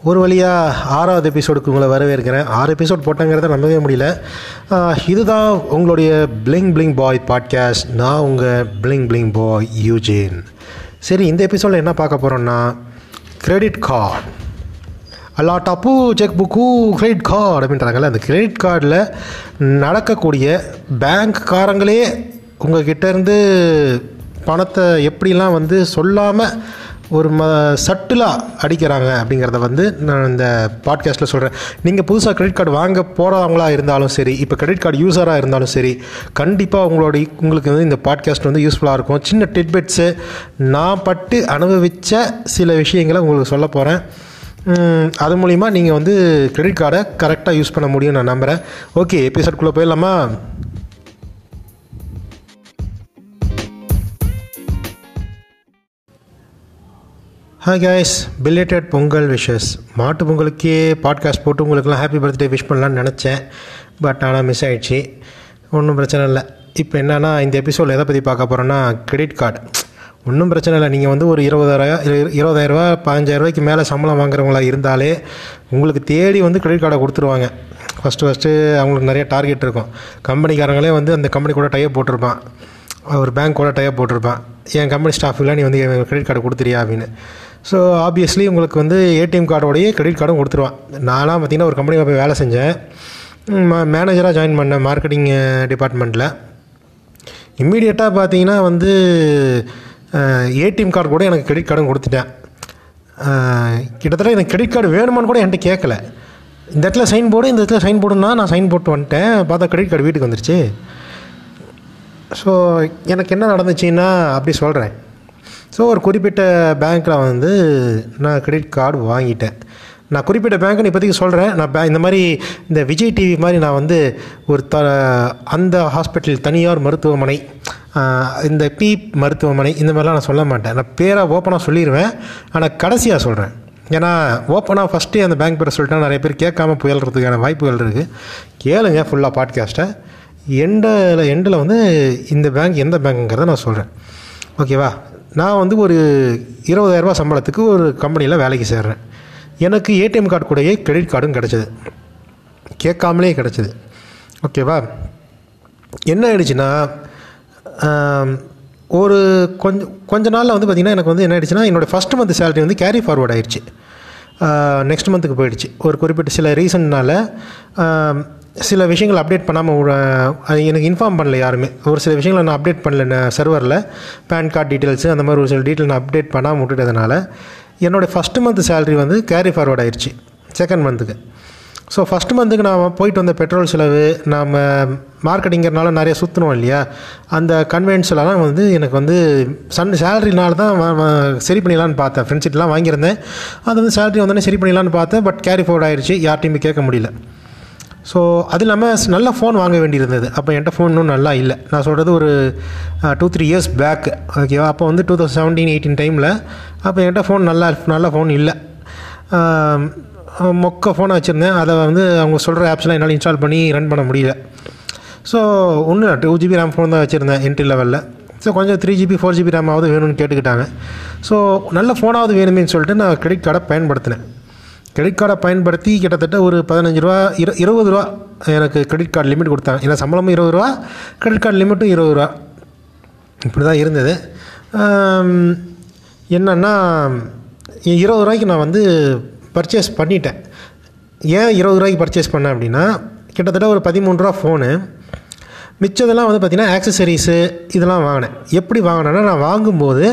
ஒரு வழியாக ஆறாவது எபிசோடுக்கு உங்களை வரவேற்கிறேன் ஆறு எபிசோட் போட்டங்கிறத நம்பவே முடியல ஆஹ் இதுதான் உங்களுடைய பிளிங் பிளிங் பாய் பாட்காஸ்ட் நான் உங்கள் பிளிங் பிளிங் பாய் யூஜின் சரி இந்த எபிசோடில் என்ன பார்க்க போகிறோன்னா கிரெடிட் கார்டு அல்லா டப்பு செக் புக்கு கிரெடிட் கார்டு அப்படின்றாங்கல்ல அந்த கிரெடிட் கார்டில் நடக்கக்கூடிய பேங்க்காரங்களே உங்கள் இருந்து பணத்தை எப்படிலாம் வந்து சொல்லாமல் ஒரு ம சட்டிலாக அடிக்கிறாங்க அப்படிங்கிறத வந்து நான் இந்த பாட்காஸ்ட்டில் சொல்கிறேன் நீங்கள் புதுசாக கிரெடிட் கார்டு வாங்க போகிறவங்களா இருந்தாலும் சரி இப்போ கிரெடிட் கார்டு யூஸராக இருந்தாலும் சரி கண்டிப்பாக உங்களுடைய உங்களுக்கு வந்து இந்த பாட்காஸ்ட் வந்து யூஸ்ஃபுல்லாக இருக்கும் சின்ன டிட்பெட்ஸு நான் பட்டு அனுபவித்த சில விஷயங்களை உங்களுக்கு சொல்ல போகிறேன் ம், அது மூலிமா நீங்கள் வந்து கிரெடிட் கார்டை கரெக்டாக யூஸ் பண்ண முடியும் நான் நம்புகிறேன் ஓகே எபிசோட்குள்ளே போயிடலாமா hi guys belated Pongal wishes மாட்டு பொங்கலுக்கே பாட்காஸ்ட் போட்டு உங்களுக்குலாம் ஹாப்பி பர்த்டே விஷ் பண்ணலான்னு நினச்சேன் பட் ஆனால் மிஸ் ஆயிடுச்சு ஒன்றும் பிரச்சனை இல்லை இப்போ என்னன்னா இந்த எபிசோடில் எதை பற்றி பார்க்க போகிறோன்னா கிரெடிட் கார்டு ஒன்றும் பிரச்சனை இல்லை நீங்கள் வந்து ஒரு இருபதாயிரம் இருபதாயிரரூவா பதினஞ்சாயிரரூவாய்க்கு மேலே சம்பளம் வாங்குறவங்களா இருந்தாலே உங்களுக்கு தேடி வந்து கிரெடிட் கார்டை கொடுத்துருவாங்க ஃபஸ்ட்டு ஃபஸ்ட்டு அவங்களுக்கு நிறைய டார்கெட் இருக்கும் கம்பெனிக்காரங்களே வந்து அந்த கம்பெனி கூட டைப் போட்டிருப்பான் ஒரு பேங்க் கூட டைப் போட்டிருப்பான் என் கம்பெனி ஸ்டாஃபுலாம் நீ வந்து கிரெடிட் கார்டு கொடுத்துறியா அப்படின்னு ஸோ ஆப்வியஸ்லி உங்களுக்கு வந்து ஏடிஎம் கார்டோடைய கிரெடிட் கார்டும் கொடுத்துருவான் நான்லாம் பார்த்தீங்கன்னா ஒரு கம்பெனியில் போய் வேலை செஞ்சேன் மேனேஜராக ஜாயின் பண்ணேன் மார்க்கெட்டிங் டிபார்ட்மெண்ட்டில் இம்மீடியட்டாக பார்த்தீங்கன்னா வந்து ஏடிஎம் கார்டு கூட எனக்கு கிரெடிட் கார்டும் கொடுத்துட்டேன் அஹ், கிட்டத்தட்ட எனக்கு கிரெடிட் கார்டு வேணுமான்னு கூட என்கிட்ட கேட்கல இந்த இடத்துல சைன் போடு இந்த இடத்துல சைன் போடுன்னா நான் சைன் போட்டு வந்துட்டேன் பார்த்தா கிரெடிட் கார்டு வீட்டுக்கு வந்துருச்சு ஸோ எனக்கு என்ன நடந்துச்சுன்னா அப்படி சொல்கிறேன் ஸோ ஒரு குறிப்பிட்ட பேங்க்கில் வந்து நான் கிரெடிட் கார்டு வாங்கிட்டேன் நான் குறிப்பிட்ட பேங்க்னு இப்போதைக்கு சொல்கிறேன் நான் பே இந்த மாதிரி இந்த விஜய் டிவி மாதிரி நான் வந்து ஒரு த அந்த ஹாஸ்பிட்டல் தனியார் மருத்துவமனை ஆஹ், இந்த பி மருத்துவமனை இந்த மாதிரிலாம் நான் சொல்ல மாட்டேன் நான் பேராக ஓப்பனாக சொல்லிடுவேன் ஆனால் கடைசியாக சொல்கிறேன் ஏன்னா ஓப்பனாக ஃபஸ்ட்டே அந்த பேங்க் பேரை சொல்லிட்டா நிறைய பேர் கேட்காம புயல்றதுக்கான வாய்ப்புகள் இருக்குது கேளுங்க ஃபுல்லாக பாட்காஸ்ட்டை எண்டில் எண்டில் வந்து இந்த பேங்க் எந்த பேங்க்குங்கிறத நான் சொல்கிறேன் ஓகேவா நான் வந்து ஒரு இருபதாயிரரூபா சம்பளத்துக்கு ஒரு கம்பெனியில் வேலைக்கு சேர்றேன் எனக்கு ஏடிஎம் கார்டு கூடயே கிரெடிட் கார்டும் கிடச்சிது கேட்காமலே கிடச்சிது ஓகேவா என்ன ஆயிடுச்சுன்னா ஆம், ஒரு கொஞ்சம் கொஞ்ச நாளில் வந்து பார்த்திங்கன்னா எனக்கு வந்து என்ன ஆயிடுச்சுன்னா என்னோடய ஃபஸ்ட் மந்த் சேலரி வந்து கேரி ஃபார்வர்ட் ஆயிடுச்சு நெக்ஸ்ட் மந்த்துக்கு போயிடுச்சு ஒரு குறிப்பிட்ட சில ரீசன்னால் சில விஷயங்கள் அப்டேட் பண்ணாமல் எனக்கு இன்ஃபார்ம் பண்ணல யாருமே ஒரு சில விஷயங்களை நான் அப்டேட் பண்ணல சர்வரில் பேன் கார்டு டீட்டெயில்ஸு அந்த மாதிரி ஒரு சில டீட்டெயில் நான் அப்டேட் பண்ணாமல் விட்டுட்டதுனால என்னோடய ஃபஸ்ட்டு மந்த் சேலரி வந்து கேரி ஃபார்வர்ட் ஆயிடுச்சு செகண்ட் மந்த்துக்கு ஸோ ஃபஸ்ட் மந்த்துக்கு நான் போயிட்டு வந்த பெட்ரோல் செலவு நாம் மார்க்கெட்டிங்கிறனால நிறைய சுற்றணும் இல்லையா அந்த கன்வென்ஸ்லலாம் வந்து எனக்கு வந்து சன் சேலரினால தான் வ- வ- சரி பண்ணிடலான்னு பார்த்தேன் ஃப்ரெண்ட்ஷிப்லாம் வாங்கியிருந்தேன் அது வந்து சேலரி வந்தோடனே சரி பண்ணிடலான்னு பார்த்தேன் பட் கேரி ஃபார்வர்ட் ஆயிடுச்சு யார்ட்டையுமே கேட்க முடியல ஸோ அது இல்லாமல் ஸ்- நல்ல ஃபோன் வாங்க வேண்டியிருந்தது அப்போ என்கிட்ட ஃபோன் இன்னும் நல்லா இல்லை நான் சொல்கிறது ஒரு டூ த்ரீ இயர்ஸ் பேக் ஓகேவா அப்போ வந்து டூ தௌசண்ட் செவன்டீன் எயிட்டீன் டைமில் அப்போ என்கிட்ட ஃபோன் நல்லா நல்ல ஃபோன் இல்லை ஆம், மொக்க ஃபோனை வச்சுருந்தேன் அதை வந்து அவங்க சொல்கிற ஆப்ஸ்லாம் என்னால் இன்ஸ்டால் பண்ணி ரன் பண்ண முடியல ஸோ ஒன்று டூ ஜிபி ரேம் ஃபோன் தான் வச்சுருந்தேன் என்ட்ரி லெவலில் ஸோ கொஞ்சம் த்ரீ ஜிபி ஃபோர் ஜிபி ரேமாவது வேணும்னு கேட்டுக்கிட்டாங்க ஸோ நல்ல ஃபோனாவது வேணுமேன்னு சொல்லிட்டு நான் கிரெடிட் கார்டை பயன்படுத்தினேன் கிரெடிட் கார்டை பயன்படுத்தி கிட்டத்தட்ட ஒரு பதினஞ்சு ரூபா இரு இருபது ரூபா எனக்கு கிரெடிட் கார்டு லிமிட் கொடுத்தாங்க ஏன்னா சம்பளமும் இருபது ரூபா கிரெடிட் கார்டு லிமிட்டும் இருபது ரூபா இப்படி தான் இருந்தது ஆம், என்னன்னா இருபது ரூபாய்க்கு நான் வந்து பர்ச்சேஸ் பண்ணிட்டேன் ஏன் இருபது ரூபாய்க்கு பர்ச்சேஸ் பண்ணேன் அப்படின்னா கிட்டத்தட்ட ஒரு பதிமூணு ரூபா ஃபோனு மிச்சதெல்லாம் வந்து பார்த்திங்கன்னா ஆக்சசரிஸு இதெல்லாம் வாங்கினேன் எப்படி வாங்கினேன்னா நான் வாங்கும்போது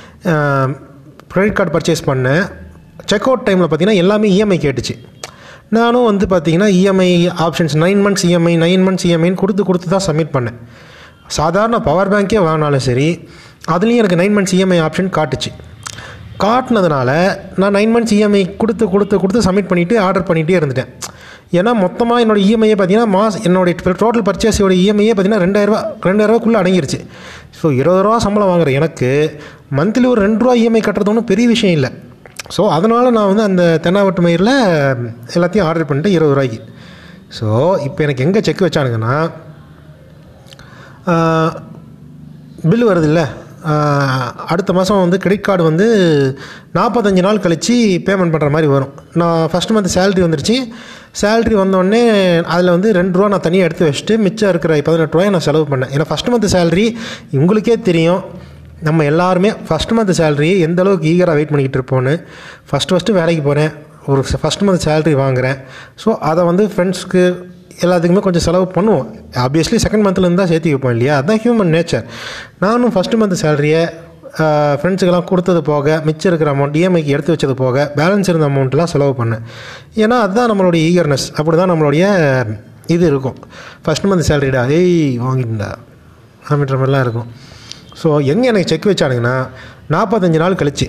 கிரெடிட் கார்டு பர்ச்சேஸ் பண்ணேன் செக் அவுட் டைமில் பார்த்தீங்கன்னா எல்லாமே இஎம்ஐ கேட்டுச்சு நானும் வந்து பார்த்தீங்கன்னா EMI options nine months EMI nine months இஎம்ஐன்னு கொடுத்து கொடுத்து தான் சப்மிட் பண்ணேன் சாதாரண பவர் பேங்க்கே வாங்கினாலும் சரி அதுலேயும் எனக்கு நைன் மந்த்ஸ் இஎம்ஐ ஆப்ஷன் காட்டுச்சு காட்டினதுனால நான் நைன் மந்த்ஸ் இஎம்ஐ கொடுத்து கொடுத்து கொடுத்து சப்மிட் பண்ணிவிட்டு ஆர்டர் பண்ணிகிட்டே இருந்துட்டேன் ஏன்னா மொத்தமாக என்னோட இஎம்ஐயே பார்த்தீங்கன்னா மாஸ் என்னோடைய டோட்டல் பர்ச்சேஸோட இஎம்ஐயே பார்த்தீங்கன்னா ரெண்டாயிரரூவா ரெண்டாயிரரூவாக்குள்ளே அடங்கிருச்சு ஸோ இருபது ரூபா சம்பளம் வாங்குற எனக்கு மந்த்லி ஒரு ரெண்டு ரூபா இஎம்ஐ கட்டுறது ஒன்றும் பெரிய விஷயம் இல்லை ஸோ அதனால் நான் வந்து அந்த தென்னாவட்டு மயிரில் எல்லாத்தையும் ஆர்டர் பண்ணிட்டேன் இருபது ரூபாய்க்கு ஸோ இப்போ எனக்கு எங்கே செக் வச்சானுங்கன்னா பில்லு வருது இல்லை ஆஹ், அடுத்த மாதம் வந்து கிரெடிட் கார்டு வந்து நாற்பத்தஞ்சு நாள் கழித்து பேமெண்ட் பண்ணுற மாதிரி வரும் நான் ஃபஸ்ட் மந்த் சேலரி வந்துருச்சு சேலரி வந்தோடனே அதில் வந்து ரெண்டு ரூபா நான் தனியாக எடுத்து வச்சுட்டு மிச்சம் இருக்கிற பதினெட்டு ரூபாயை நான் செலவு பண்ணேன் ஏன்னா ஃபஸ்ட் மந்த் சேலரி உங்களுக்கே தெரியும் நம்ம எல்லாருமே ஃபஸ்ட் மந்த் சேலரி எந்த அளவுக்கு ஈகராக வெயிட் பண்ணிக்கிட்டு இருப்போன்னு ஃபஸ்ட்டு ஃபஸ்ட்டு வேலைக்கு போகிறேன் ஒரு ஃபஸ்ட் மந்த் சேலரி வாங்குகிறேன் ஸோ அதை வந்து ஃப்ரெண்ட்ஸ்க்கு எல்லாத்துக்குமே கொஞ்சம் செலவு பண்ணுவோம் ஆப்வியஸ்லி செகண்ட் மந்த்லேருந்து தான் சேர்த்து வைப்போம் இல்லையா அதுதான் ஹியூமன் நேச்சர் நானும் ஃபஸ்ட்டு மந்த் சேலரியை ஃப்ரெண்ட்ஸுக்கெல்லாம் கொடுத்தது போக மிச்சம் இருக்கிற அமௌண்ட் இஎம்ஐக்கு எடுத்து வச்சது போக பேலன்ஸ் இருந்த அமௌண்ட்லாம் செலவு பண்ணேன் ஏன்னா அதுதான் நம்மளுடைய ஈகர்னஸ் அப்படி தான் நம்மளுடைய இது இருக்கும் ஃபஸ்ட் மந்த் சேலரிடா ஏய் வாங்கிட்டா அப்படின்ற மாதிரிலாம் இருக்கும் ஸோ எங்கே எனக்கு செக் வச்சானுங்கன்னா நாற்பத்தஞ்சு நாள் கழிச்சு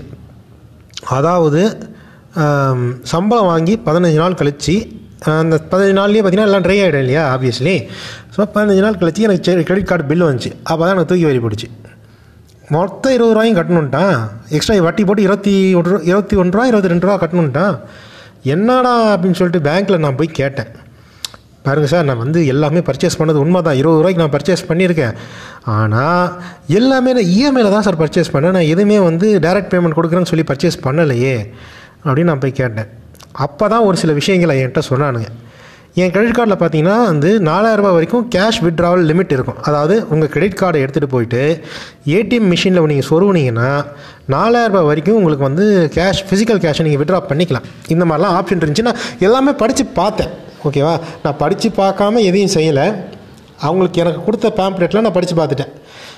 அதாவது ஆம், சம்பளம் வாங்கி பதினஞ்சு நாள் கழிச்சு அந்த பதினஞ்சு நாள்லேயே பார்த்தீங்கன்னா எல்லாம் ட்ரை ஆகிடும் இல்லையா ஆப்வியஸ்லி ஸோ பதினஞ்சு நாள் கழிச்சு எனக்கு கிரெடிட் கார்டு பில் வந்துச்சு அப்போ தான் எனக்கு தூக்கி வரி போட்டுச்சு மொத்தம் இருபது ரூபாயும் கட்டணுன்ட்டான் எக்ஸ்ட்ரா வட்டி போட்டு இருபத்தி ஒன்று ரூபா இருபத்தி ஒன்று ரூபா இருபத்தி ரெண்டு ரூபா கட்டணுன்ட்டான் என்னடா அப்படின்னு சொல்லிட்டு பேங்க்கில் நான் போய் கேட்டேன் பாருங்கள் சார் நான் வந்து எல்லாமே பர்ச்சேஸ் பண்ணது உண்மை தான் இருபது ரூபாய்க்கு நான் பர்ச்சேஸ் பண்ணியிருக்கேன் ஆனால் எல்லாமே நான் இஎம்ஐயில் தான் சார் பர்ச்சேஸ் பண்ணேன் நான் எதுவுமே வந்து டைரக்ட் பேமெண்ட் கொடுக்குறேன்னு சொல்லி பர்ச்சேஸ் பண்ணலையே அப்படின்னு நான் போய் கேட்டேன் அப்போ தான் ஒரு சில விஷயங்களை என்கிட்ட சொன்னானுங்க என் கிரெடிட் கார்டில் பார்த்தீங்கன்னா வந்து 4000 ரூபாய் வரைக்கும் கேஷ் வித்ட்ராவல் லிமிட் இருக்கும் அதாவது உங்கள் கிரெடிட் கார்டை எடுத்துகிட்டு போயிட்டு ஏடிஎம் மிஷினில் நீங்கள் சொருவுனீங்கன்னா 4000 ரூபாய் வரைக்கும் உங்களுக்கு வந்து கேஷ் ஃபிசிக்கல் கேஷை நீங்கள் வித்ட்ரா பண்ணிக்கலாம் இந்த மாதிரிலாம் ஆப்ஷன் இருந்துச்சு நான் எல்லாமே படித்து பார்த்தேன் ஓகேவா நான் படித்து பார்க்காம எதையும் செய்யலை அவங்களுக்கு எனக்கு கொடுத்த பேம்ப்ளெட்லாம் நான் படித்து பார்த்துட்டேன்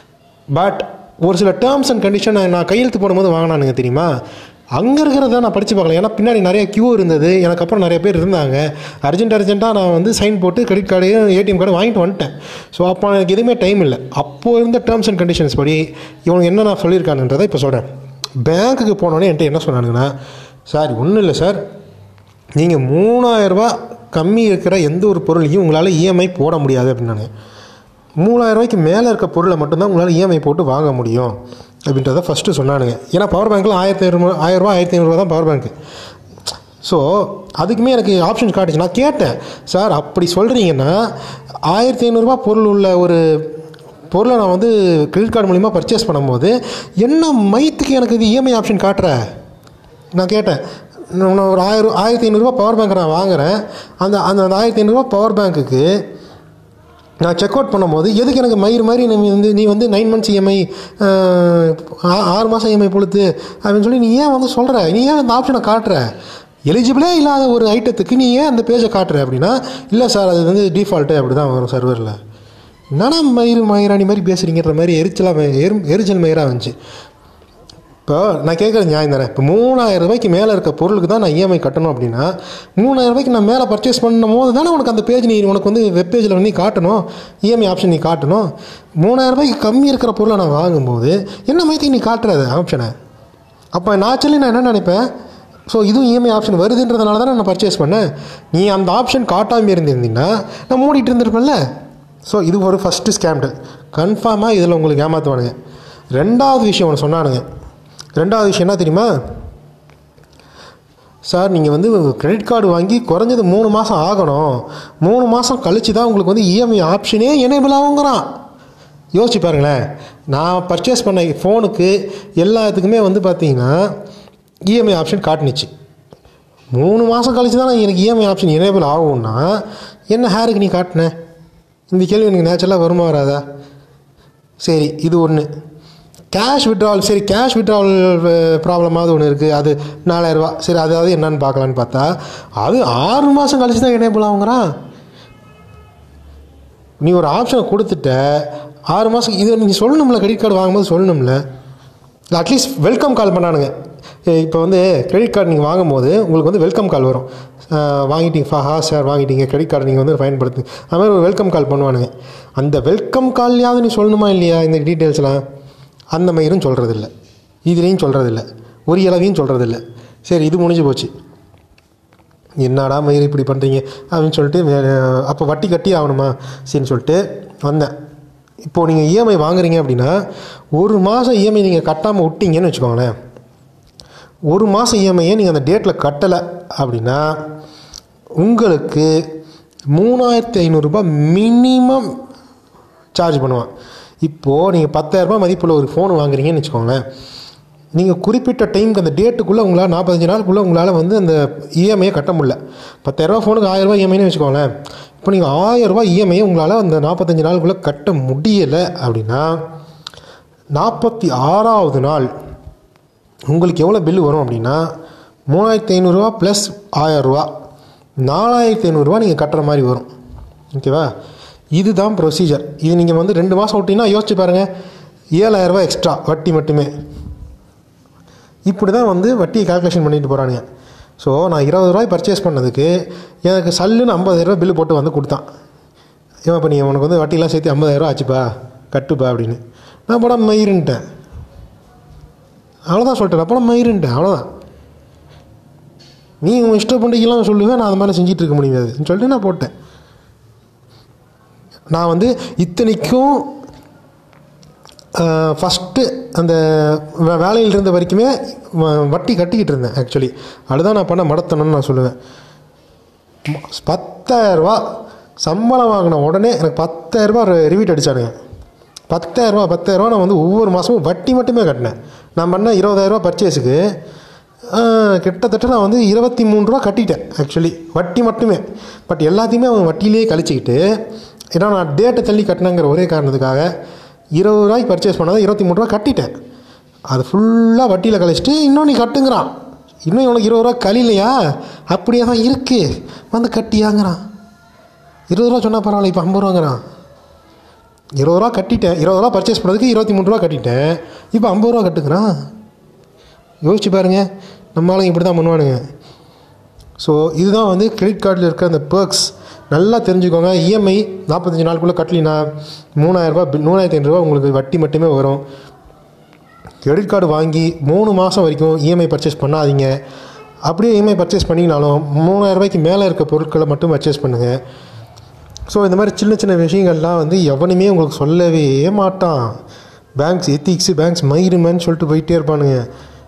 பட் ஒரு சில டேர்ம்ஸ் அண்ட் கண்டிஷன் நான் கையெழுத்து போடும்போது வாங்கினானுங்க தெரியுமா அங்கே இருக்கிறத நான் படித்து பார்க்கல ஏன்னா பின்னாடி நிறைய க்யூ இருந்தது எனக்கு அப்புறம் நிறைய பேர் இருந்தாங்க அர்ஜென்ட் அர்ஜென்ட்டாக நான் வந்து சைன் போட்டு கிரெடிட் கார்டையும் ஏடிஎம் கார்டு வாங்கிட்டு வந்துட்டேன் ஸோ அப்போ எனக்கு எதுவுமே டைம் இல்லை அப்போது இருந்த டேர்ம்ஸ் அண்ட் கண்டிஷன்ஸ் படி இவங்க என்ன நான் சொல்லியிருக்கானுன்றதை இப்போ சொல்கிறேன் பேங்க்குக்கு போனோடனே என்கிட்ட என்ன சொன்னானுங்கன்னா சார் ஒன்றும் இல்லை சார் நீங்கள் மூணாயிரரூபா கம்மி இருக்கிற எந்த ஒரு பொருளையும் உங்களால் இஎம்ஐ போட முடியாது அப்படின்னாங்க மூணாயிரம் ரூபாய்க்கு மேலே இருக்க பொருளை மட்டும்தான் உங்களால் இஎம்ஐ போட்டு வாங்க முடியும் அப்படின்றத ஃபஸ்ட்டு சொன்னானுங்க ஏன்னா பவர் பேங்க்கில் ஆயிரத்தி ஐநூறு ஆயிரரூபா ஆயிரத்தி ஐநூறுரூவா தான் பவர் பேங்க்கு ஸோ அதுக்குமே எனக்கு ஆப்ஷன் காட்டுச்சு நான் கேட்டேன் சார் அப்படி சொல்கிறீங்கன்னா ஆயிரத்தி ஐநூறுரூவா பொருள் உள்ள ஒரு பொருளை நான் வந்து கிரெடிட் கார்டு மூலிமா பர்ச்சேஸ் பண்ணும்போது என்ன மைத்துக்கு எனக்கு இது இஎம்ஐ ஆப்ஷன் காட்டுற நான் கேட்டேன் நான் ஒரு ஆயிரம் ஆயிரத்தி ஐநூறுரூவா பவர் பேங்க் நான் வாங்குகிறேன் அந்த அந்த அந்த ஆயிரத்தி ஐநூறுரூவா பவர் பேங்க்குக்கு நான் செக் அவுட் பண்ணும்போது எதுக்கு எனக்கு மயிர் மாதிரி நீ வந்து நீ வந்து நைன் மந்த்ஸ் இஎம்ஐ ஆறு மாதம் இஎம்ஐ பொழுது அப்படின்னு சொல்லி நீ ஏன் வந்து சொல்கிற நீ ஏன் அந்த ஆப்ஷனை காட்டுற எலிஜிபிளே இல்லாத ஒரு ஐட்டத்துக்கு நீ ஏன் அந்த பேஜை காட்டுற அப்படின்னா இல்லை சார் அது வந்து டிஃபால்ட்டு அப்படி தான் வரும் சர்வரில் என்னடா மயிர் மயிராணி மாதிரி பேசுகிறீங்கன்ற மாதிரி எரிச்சலாக எரி எரிச்சல் மயிராக வந்துச்சு இப்போ நான் கேட்குறது நியாயம் தானே இப்போ மூணாயிரம் ரூபாய்க்கு மேலே இருக்க பொருளுக்கு தான் நான் இஎம்ஐ கட்டணும் அப்படின்னா மூணாயிரம் ரூபாய்க்கு நான் மேலே பர்ச்சேஸ் பண்ணும் போது தானே உனக்கு அந்த பேஜ் நீ உனக்கு வந்து வெப் பேஜில் வந்து நீ காட்டணும் இஎம்ஐ ஆப்ஷன் நீ காட்டணும் மூணாயிரம் ரூபாய்க்கு கம்மி இருக்கிற பொருளை நான் வாங்கும்போது என்ன மாதிரி நீ காட்டுறது ஆப்ஷனை அப்போ நான் சொல்லி நான் என்ன நினைப்பேன் ஸோ இதுவும் இஎம்ஐ ஆப்ஷன் வருதுன்றதுனால தானே நான் பர்ச்சேஸ் பண்ணேன் நீ அந்த ஆப்ஷன் காட்டாமல் இருந்திருந்தீங்கன்னா நான் மூடிட்டு இருந்திருப்பேன்ல ஸோ இது ஒரு ஃபஸ்ட்டு ஸ்கேம்டு கன்ஃபார்மாக இதில் உங்களுக்கு ஏமாற்றுவானுங்க ரெண்டாவது விஷயம் ஒன்று சொன்னானுங்க ரெண்டாவது விஷயம் என்ன தெரியுமா சார் நீங்கள் வந்து கிரெடிட் கார்டு வாங்கி குறைஞ்சது மூணு மாதம் ஆகணும் மூணு மாதம் கழிச்சு தான் உங்களுக்கு வந்து இஎம்ஐ ஆப்ஷனே எனேபிள் ஆகுங்கிறான் யோசிச்சு பாருங்களேன் நான் பர்ச்சேஸ் பண்ண ஃபோனுக்கு எல்லாத்துக்குமே வந்து பார்த்தீங்கன்னா இஎம்ஐ ஆப்ஷன் காட்டுனுச்சு மூணு மாதம் கழிச்சு தான் எனக்கு இஎம்ஐ ஆப்ஷன் எனேபிள் ஆகும்னா என்ன ஹேருக்கு நீ காட்டின இந்த கேள்வி எனக்கு நேச்சுரலாக வருமா வராதா சரி இது ஒன்று கேஷ் விட்ராவல் சரி கேஷ் விட்ராவல் ப்ராப்ளமாவது ஒன்று இருக்குது அது நாலாயிரரூபா சரி அதாவது என்னன்னு பார்க்கலான்னு பார்த்தா அது ஆறு மாதம் கழிச்சு தான் எனேபிள் ஆகுங்கிறான் நீ ஒரு ஆப்ஷனை கொடுத்துட்ட ஆறு மாதம் இது நீங்கள் சொல்லணும்ல கிரெடிட் கார்டு வாங்கும்போது சொல்லணும்ல அட்லீஸ்ட் வெல்கம் கால் பண்ணானுங்க இப்போ வந்து கிரெடிட் கார்டு நீங்கள் வாங்கும்போது உங்களுக்கு வந்து வெல்கம் கால் வரும் அஹ் வாங்கிட்டீங்க ஃபா ஹா சார் வாங்கிட்டீங்க கிரெடிட் கார்டு நீங்கள் வந்து பயன்படுத்து அது மாதிரி ஒரு வெல்கம் கால் பண்ணுவானுங்க அந்த வெல்கம் கால்லையாவது நீ சொல்லணுமா இல்லையா இந்த டீட்டெயில்ஸ்லாம் அந்த மாதிரியும் சொல்கிறதில்ல இதுலேயும் சொல்கிறதில்ல ஒரு இளவையும் சொல்கிறதில்ல சரி இது முடிஞ்சு போச்சு என்னடா மயிர் இப்படி பண்ணுறீங்க அப்படின்னு சொல்லிட்டு வே- அப்போ வட்டி கட்டி ஆகணுமா சரின்னு சொல்லிட்டு வந்தேன் இப்போது நீங்கள் இஎம்ஐ வாங்குறீங்க அப்படின்னா ஒரு மாதம் இஎம்ஐ நீங்கள் கட்டாமல் விட்டீங்கன்னு வச்சுக்கோங்களேன் ஒரு மாதம் இஎம்ஐயை நீங்கள் அந்த டேட்டில் கட்டலை அப்படின்னா உங்களுக்கு மூணாயிரத்தி ஐநூறுரூபா மினிமம் சார்ஜ் பண்ணுவான் இப்போது நீங்கள் பத்தாயிரரூபா மதிப்புள்ள ஒரு ஃபோன் வாங்குறீங்கன்னு வச்சுக்கோங்களேன் நீங்கள் குறிப்பிட்ட டைமுக்கு அந்த டேட்டுக்குள்ளே உங்களால் நாற்பத்தஞ்சு நாளுக்குள்ளே உங்களால் வந்து அந்த இஎம்ஐயை கட்ட முடியல பத்தாயிரரூபா ஃபோனுக்கு ஆயிரரூபா இஎம்ஐன்னு வச்சுக்கோங்களேன் இப்போ நீங்கள் ஆயிரரூபா இஎம்ஐயை உங்களால் அந்த நாற்பத்தஞ்சு நாளுக்குள்ளே கட்ட முடியலை அப்படின்னா நாற்பத்தி ஆறாவது நாள் உங்களுக்கு எவ்வளோ பில்லு வரும் அப்படின்னா மூணாயிரத்தி ஐநூறுரூவா ப்ளஸ் ஆயரூவா நாலாயிரத்தி ஐநூறுரூவா நீங்கள் கட்டுற மாதிரி வரும் ஓகேவா இதுதான் ப்ரொசீஜர் இது நீங்கள் வந்து ரெண்டு மாதம் விட்டிங்கன்னா யோசிச்சு பாருங்கள் ஏழாயிரரூவா எக்ஸ்ட்ரா வட்டி மட்டுமே இப்படி தான் வந்து வட்டியை கால்குலேஷன் பண்ணிட்டு போகிறானுங்க ஸோ நான் இருபது ரூபாய் பர்ச்சேஸ் பண்ணதுக்கு எனக்கு சல்லுன்னு ஐம்பதாயிரரூபா பில்லு போட்டு வந்து கொடுத்தான் ஏன் இப்போ நீ உனக்கு வந்து வட்டிலாம் சேர்த்து ஐம்பதாயிரரூவா ஆச்சுப்பா கட்டுப்பா அப்படின்னு நான் போட மயிருன்ட்டேன் அவ்வளோதான் சொல்லிட்டேன் அப்போ மயிருன்ட்டேன் அவ்வளோதான் நீ உன் இஷ்டப்பண்டிக்கெல்லாம் சொல்லுவேன் நான் அது மாதிரி செஞ்சுட்டு இருக்க முடியாது சொல்லிட்டு நான் போட்டேன் நான் வந்து இத்தனைக்கும் ஃபஸ்ட்டு அந்த வே- வேலையில் இருந்த வரைக்குமே வ- வட்டி கட்டிக்கிட்டு இருந்தேன் ஆக்சுவலி அதுதான் நான் பண்ண மடத்தணும்னு நான் சொல்லுவேன் ம- பத்தாயிரரூபா சம்பளம் வாங்கின உடனே எனக்கு பத்தாயிரரூபா ரிவீட் அடித்தானுங்க பத்தாயிரரூபா பத்தாயிரரூபா நான் வந்து ஒவ்வொரு மாதமும் வட்டி மட்டுமே கட்டினேன் நான் பண்ண இருபதாயிரரூபா பர்ச்சேஸுக்கு கிட்டத்தட்ட நான் வந்து இருபத்தி மூணு ரூபா கட்டிட்டேன் ஆக்சுவலி வட்டி மட்டுமே பட் எல்லாத்தையுமே அவன் வட்டியிலேயே கழிச்சிக்கிட்டு ஏன்னா நான் டேட்டை தள்ளி கட்டினேங்கிற ஒரே காரணத்துக்காக இருபது ரூபாய்க்கு பர்ச்சேஸ் பண்ணதை இருபத்தி மூணு ரூபா கட்டிட்டேன் அது ஃபுல்லாக வட்டியில் கழிச்சிட்டு இன்னும் நீ கட்டுங்கிறான் இன்னும் உனக்கு இருபது ரூபா கழிலையா அப்படியே தான் இருக்குது வந்து கட்டியாங்கிறான் இருபது ரூபா சொன்னால் பரவாயில்ல இப்போ ஐம்பது ரூபாங்கிறான் இருபது ரூபா கட்டிட்டேன் இருபது ரூபா பர்ச்சேஸ் பண்ணதுக்கு இருபத்தி மூணு ரூபா கட்டிட்டேன் இப்போ ஐம்பது ரூபா கட்டுக்கிறான் யோசிச்சு பாருங்க நம்ம ஆளுங்க இப்படி தான் பண்ணுவானுங்க ஸோ இதுதான் வந்து கிரெடிட் கார்டில் இருக்க அந்த perks நல்லா தெரிஞ்சுக்கோங்க இஎம்ஐ நாற்பத்தஞ்சு நாளுக்குள்ளே கட்டலினா மூணாயிரரூபா மூணாயிரத்தி ஐநூறுரூவா உங்களுக்கு வட்டி மட்டுமே வரும் கிரெடிட் கார்டு வாங்கி மூணு மாதம் வரைக்கும் இஎம்ஐ பர்ச்சேஸ் பண்ணாதீங்க அப்படியே இஎம்ஐ பர்ச்சேஸ் பண்ணிங்கனாலும் மூணாயிரம் ரூபாய்க்கு மேலே இருக்க பொருட்களை மட்டும் பர்ச்சேஸ் பண்ணுங்கள் ஸோ இந்த மாதிரி சின்ன சின்ன விஷயங்கள்லாம் வந்து எவனுமே உங்களுக்கு சொல்லவே மாட்டான் பேங்க்ஸ் எத்திக்ஸு பேங்க்ஸ் மயிருமேன்னு சொல்லிட்டு போயிட்டே இருப்பானுங்க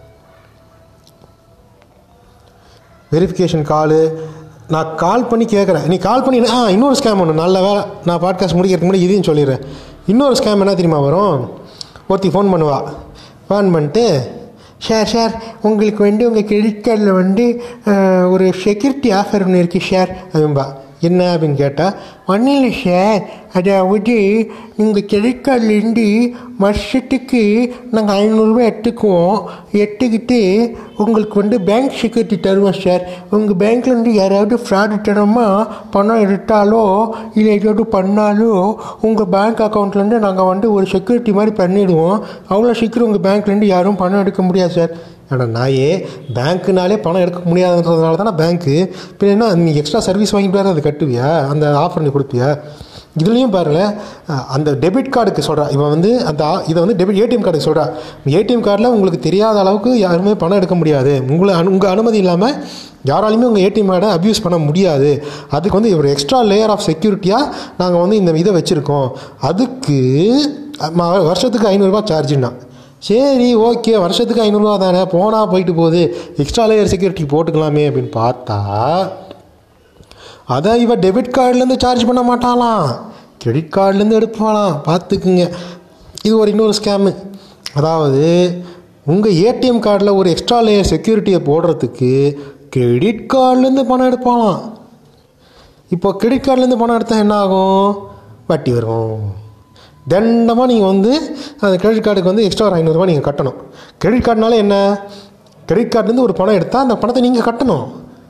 வெரிஃபிகேஷன் காலு நான் கால் பண்ணி கேட்குறேன் நீ கால் பண்ணி ஆ இன்னொரு ஸ்கேம் ஒன்று நல்ல வேலை நான் பாட்காஸ்ட் முடிக்கிறதுக்கு முன்னாடி இதையும் சொல்லிடுறேன் இன்னொரு ஸ்கேம் என்ன தெரியுமா வரும் ஒருத்தி ஃபோன் பண்ணுவா ஃபோன் பண்ணிட்டு ஷேர் ஷேர் உங்களுக்கு வந்து உங்கள் கிரெடிட் கார்டில் வந்து அஹ், ஒரு செக்யூரிட்டி ஆஃபர் ஒன்று இருக்குது ஷேர் அப்படின்பா என்ன அப்படின்னு கேட்டால் ஒன்றும் இல்லை சார் அதாவது உங்கள் கிரெடிட் கார்டுலேருந்து வருஷத்துக்கு நாங்கள் ஐநூறுரூவா எடுத்துக்குவோம் எடுத்துக்கிட்டு உங்களுக்கு வந்து பேங்க் செக்யூரிட்டி தருவோம் சார் உங்கள் பேங்க்லேருந்து யாராவது ஃப்ராடுத்தனமாக பணம் எடுத்தாலோ இல்லை ஏதாவது பண்ணாலோ உங்கள் பேங்க் அக்கௌண்ட்லேருந்து நாங்கள் வந்து ஒரு செக்யூரிட்டி மாதிரி பண்ணிவிடுவோம் அவ்வளோ சீக்கிரம் உங்கள் பேங்க்லேருந்து யாரும் பணம் எடுக்க முடியாது சார் ஆனால் நாயே பேங்க்குனாலே பணம் எடுக்க முடியாதுன்றதுனால தானே பேங்க்கு பின்ன என்ன நீ எக்ஸ்ட்ரா சர்வீஸ் வாங்கிட்டு வேறு அதை கட்டுவியா அந்த ஆஃபர் நீ கொடுப்பியா இதுலேயும் பாருங்களேன் அஹ், அந்த டெபிட் கார்டுக்கு சொல்கிறா இவன் வந்து அந்த ஆ- இதை வந்து டெபிட் ஏடிஎம் கார்டுக்கு சொல்கிறா ஏடிஎம் கார்டில் உங்களுக்கு தெரியாத அளவுக்கு யாருமே பணம் எடுக்க முடியாது உங்களை அனு உங்கள் அனுமதி இல்லாமல் யாராலையுமே உங்கள் ஏடிஎம் கார்டை அப்யூஸ் பண்ண முடியாது அதுக்கு வந்து ஒரு எக்ஸ்ட்ரா லேயர் ஆஃப் செக்யூரிட்டியாக நாங்கள் வந்து இந்த இதை வச்சுருக்கோம் அதுக்கு அஹ், ம- வருஷத்துக்கு ஐநூறுரூவா சார்ஜுன்னா சரி ஓகே வருஷத்துக்கு ஐநூறுரூவா தானே போனால் போயிட்டு போகுது எக்ஸ்ட்ரா லேயர் செக்யூரிட்டி போட்டுக்கலாமே அப்படின்னு பார்த்தா அதை இவ டெபிட் கார்டுலேருந்து சார்ஜ் பண்ண மாட்டாளாம் கிரெடிட் கார்டுலேருந்து எடுப்பாளாம் பார்த்துக்குங்க இது ஒரு இன்னொரு ஸ்கேமு அதாவது உங்கள் ஏடிஎம் கார்டில் ஒரு எக்ஸ்ட்ரா லேயர் செக்யூரிட்டியை போடுறதுக்கு கிரெடிட் கார்டுலேருந்து பணம் எடுப்பாளாம் இப்போ கிரெடிட் கார்டுலேருந்து பணம் எடுத்தால் என்ன ஆகும் வட்டி வரும் தண்டமாக நீங்கள் வந்து அந்த கிரெடிட் கார்டுக்கு வந்து எக்ஸ்ட்ரா ஒரு ஐநூறுரூவா நீங்கள் கட்டணும் கிரெடிட் கார்டுனால என்ன கிரெடிட் கார்டுலேருந்து ஒரு பணம் எடுத்தால் அந்த பணத்தை நீங்கள் கட்டணும்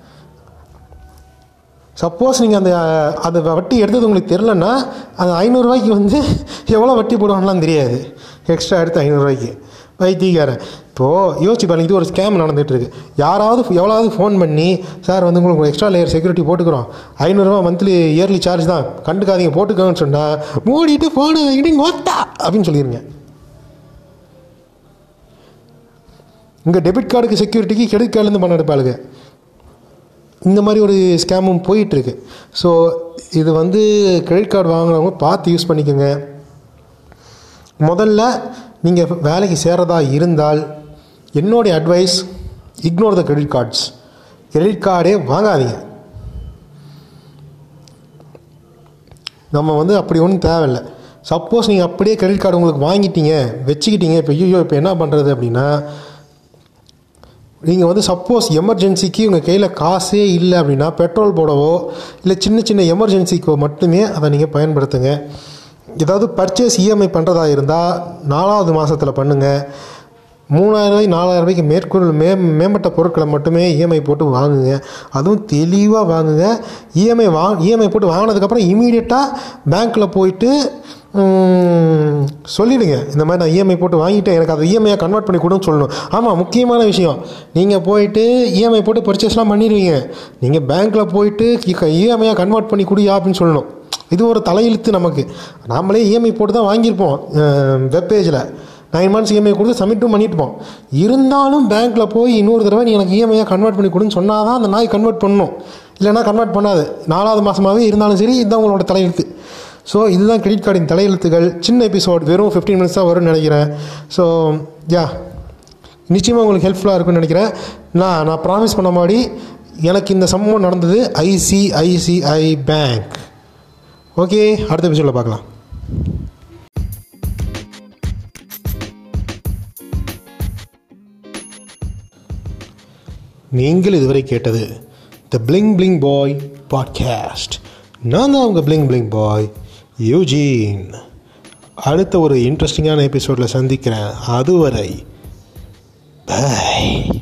சப்போஸ் நீங்கள் அந்த அந்த வட்டி எடுத்தது உங்களுக்கு தெரிலன்னா அந்த ஐநூறுரூவாய்க்கு வந்து எவ்வளோ வட்டி போடுவாங்கலாம் தெரியாது எக்ஸ்ட்ரா எடுத்து ஐநூறுரூவாய்க்கு வைத்தியக்காரன் இப்போது யோசிச்சு பாருங்க இது ஒரு ஸ்கேம் நடந்துட்டு இருக்கு யாராவது எவ்வளோவது ஃபோன் பண்ணி சார் வந்து உங்களுக்கு எக்ஸ்ட்ரா லேயர் செக்யூரிட்டி போட்டுக்கிறோம் ஐநூறுரூவா மந்த்லி இயர்லி சார்ஜ் தான் கண்டுக்காதீங்க போட்டுக்கோங்கன்னு சொன்னால் மூடிட்டு ஃபோனை வைக்கிட்டு ஓத்தா அப்படின்னு சொல்லிடுங்க இங்கே டெபிட் கார்டுக்கு செக்யூரிட்டிக்கு கிரெடிட் கார்டுலேருந்து பணம் எடுப்பாளுங்க இந்த மாதிரி ஒரு ஸ்கேமும் போயிட்டுருக்கு ஸோ இது வந்து கிரெடிட் கார்டு வாங்குறவங்க பார்த்து யூஸ் பண்ணிக்கோங்க முதல்ல நீங்கள் வேலைக்கு சேரதா இருந்தால் என்னுடைய advice ignore the credit cards credit கார்டே வாங்காதீங்க நம்ம வந்து அப்படி ஒன்றும் தேவையில்லை சப்போஸ் நீங்கள் அப்படியே கிரெடிட் கார்டு உங்களுக்கு வாங்கிட்டீங்க வச்சுக்கிட்டீங்க இப்போ ஐயோ இப்போ என்ன பண்ணுறது அப்படின்னா நீங்கள் வந்து சப்போஸ் எமர்ஜென்சிக்கு உங்கள் கையில் காசே இல்லை அப்படின்னா பெட்ரோல் போடவோ இல்லை சின்ன சின்ன எமர்ஜென்சிக்கோ மட்டுமே அதை நீங்கள் பயன்படுத்துங்க ஏதாவது பர்ச்சேஸ் இஎம்ஐ பண்ணுறதா இருந்தால் நாலாவது மாதத்தில் பண்ணுங்கள் மூணாயிரம் ரூபாய் நாலாயிரம் ரூபாய்க்கு மேற்கொள் மே மேம்பட்ட பொருட்களை மட்டுமே இஎம்ஐ போட்டு வாங்குங்க அதுவும் தெளிவாக வாங்குங்க இஎம்ஐ வா இஎம்ஐ போட்டு வாங்கினதுக்கப்புறம் இமீடியட்டாக பேங்க்கில் போயிட்டு ம், சொல்லிடுங்க இந்த மாதிரி நான் இஎம்ஐ போட்டு வாங்கிட்டேன் எனக்கு அதை இஎம்ஐயாக கன்வெர்ட் பண்ணி கொடுன்னு சொல்லணும் ஆமாம் முக்கியமான விஷயம் நீங்கள் போயிட்டு இஎம்ஐ போட்டு பர்ச்சேஸ்லாம் பண்ணிடுவீங்க நீங்கள் பேங்க்கில் போயிட்டு இஎம்ஐயாக கன்வெர்ட் பண்ணி குடியா அப்படின்னு சொல்லணும் இது ஒரு தலையெழுத்து நமக்கு நாமளே இஎம்ஐ போட்டு தான் வாங்கியிருப்போம் வெப் பேஜில் நைன் மந்த்ஸ் இஎம்ஐ கொடுத்து சப்மிட்டும் பண்ணிட்டுப்போம் இருந்தாலும் பேங்க்கில் போய் இன்னொரு தடவை நீ எனக்கு இஎம்ஐயாக கன்வெர்ட் பண்ணி கொடுன்னு சொன்னால் தான் அந்த நாய் கன்வெர்ட் பண்ணணும் இல்லைன்னா கன்வெர்ட் பண்ணாது நாலாவது மாதமாகவே இருந்தாலும் சரி இதுதான் உங்களோட தலையெழுத்து ஸோ இதுதான் கிரெடிட் கார்டின் தலையெழுத்துகள் சின்ன எபிசோட் வெறும் ஃபிஃப்டீன் மினிட்ஸ் தான் வரும்னு நினைக்கிறேன் ஸோ யா நிச்சயமாக உங்களுக்கு ஹெல்ப்ஃபுல்லாக இருக்கும்னு நினைக்கிறேன் நான் நான் ப்ராமிஸ் பண்ண மாதிரி எனக்கு இந்த சம்பவம் நடந்தது ஐசிஐசிஐ பேங்க் ஓகே அடுத்த எபிசோடில் பார்க்கலாம் நீங்கள் இதுவரை கேட்டது the bling bling boy podcast நான் தான் உங்கள் பிளிங் பிளிங் பாய் யூஜீன் அடுத்த ஒரு இன்ட்ரெஸ்டிங்கான எபிசோடில் சந்திக்கிறேன் அதுவரை பை